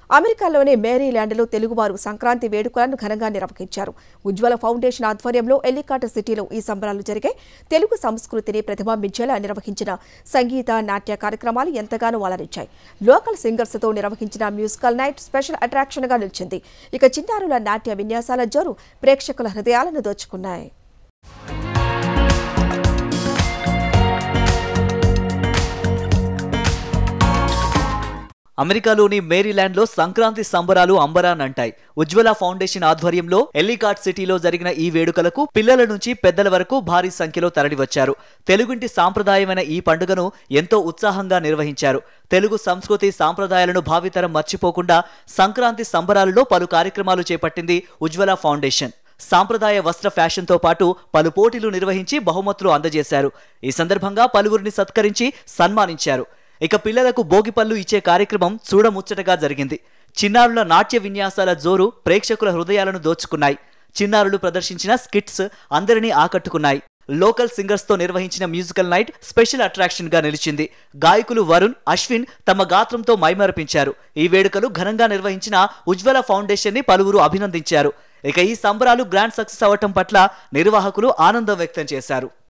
అమెరికాలోని మేరీల్యాండ్లో తెలుగువారు సంక్రాంతి వేడుకలను ఘనంగా నిర్వహించారు ఉజ్వల ఫౌండేషన్ ఆధ్వర్యంలో ఎల్లికాట సిటీలో ఈ సంబరాలు జరిగాయి తెలుగు సంస్కృతిని ప్రతిబింబించేలా నిర్వహించిన సంగీత నాట్య కార్యక్రమాలు ఎంతగానో అలరించాయి లోకల్ సింగర్స్తో నిర్వహించిన మ్యూజికల్ నైట్ స్పెషల్ అట్రాక్షన్గా నిలిచింది ఇక చిన్నారుల నాట్య విన్యాసాల జోరు ప్రేక్షకుల హృదయాలను దోచుకున్నాయి అమెరికాలోని మేరీల్యాండ్లో సంక్రాంతి సంబరాలు అంబరానంటాయి ఉజ్వల ఫౌండేషన్ ఆధ్వర్యంలో ఎల్లికాట్ సిటీలో జరిగిన ఈ వేడుకలకు పిల్లల నుంచి పెద్దల వరకు భారీ సంఖ్యలో తరలివచ్చారు తెలుగుంటి సాంప్రదాయమైన ఈ పండుగను ఎంతో ఉత్సాహంగా నిర్వహించారు తెలుగు సంస్కృతి సాంప్రదాయాలను భావితరం మర్చిపోకుండా సంక్రాంతి సంబరాలలో పలు కార్యక్రమాలు చేపట్టింది ఉజ్వల ఫౌండేషన్ సాంప్రదాయ వస్త్ర ఫ్యాషన్తో పాటు పలు పోటీలు నిర్వహించి బహుమతులు అందజేశారు ఈ సందర్భంగా పలువురిని సత్కరించి సన్మానించారు ఇక పిల్లలకు భోగిపళ్ళు ఇచ్చే కార్యక్రమం చూడముచ్చటగా జరిగింది చిన్నారుల నాట్య విన్యాసాల జోరు ప్రేక్షకుల హృదయాలను దోచుకున్నాయి చిన్నారులు ప్రదర్శించిన స్కిట్స్ అందరినీ ఆకట్టుకున్నాయి లోకల్ సింగర్స్ తో నిర్వహించిన మ్యూజికల్ నైట్ స్పెషల్ అట్రాక్షన్ గా నిలిచింది గాయకులు వరుణ్ అశ్విన్ తమ గాత్రంతో మైమరపించారు ఈ వేడుకలు ఘనంగా నిర్వహించిన ఉజ్వల ఫౌండేషన్ ని పలువురు అభినందించారు ఇక ఈ సంబరాలు గ్రాండ్ సక్సెస్ అవ్వటం పట్ల నిర్వాహకులు ఆనందం వ్యక్తం చేశారు